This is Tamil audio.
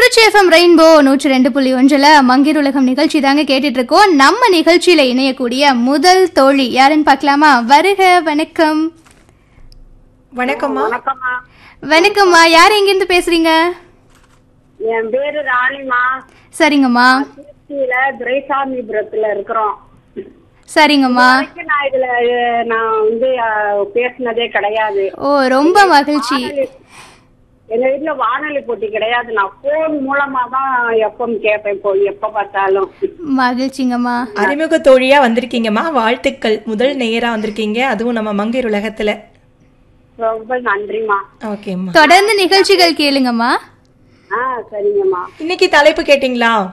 திருச்சி எஃப்எம் ரெயின்போ நூற்றி ரெண்டு புள்ளி ஒன்றில் மங்கிர் உலகம் நிகழ்ச்சி தாங்க கேட்டுட்டு இருக்கோம் நம்ம நிகழ்ச்சியில இணையக்கூடிய முதல் தோழி யாருன்னு பார்க்கலாமா வருக வணக்கம் வணக்கம்மா வணக்கம்மா வணக்கம்மா யார் எங்கிருந்து பேசுறீங்க என் பேரு ராணிமா சரிங்கம்மா திருச்சியில துரைசாமிபுரத்துல இருக்கிறோம் சரிங்கம்மா வரைக்கும் நான் இதுல அஹ், நான் வந்து அஹ், பேசுனதே கிடையாது ஓ ரொம்ப மகிழ்ச்சி எங்க வீட்டுல வானொலி போட்டி கிடையாது நான் போன் மூலமா தான் எப்பவும் கேட்பேன் இப்போ எப்ப பார்த்தாலும் மகிழ்ச்சிங்கம்மா அறிமுக தோழியா வந்திருக்கீங்கம்மா வாழ்த்துக்கள் முதல் நேரா வந்திருக்கீங்க அதுவும் நம்ம மங்கையர் உலகத்துல ரொம்ப நன்றிமா ஓகேம்மா தொடர்ந்து நிகழ்ச்சிகள் கேளுங்கம்மா ஆ சரிங்கம்மா இன்னைக்கு தலைப்பு கேட்டிங்களா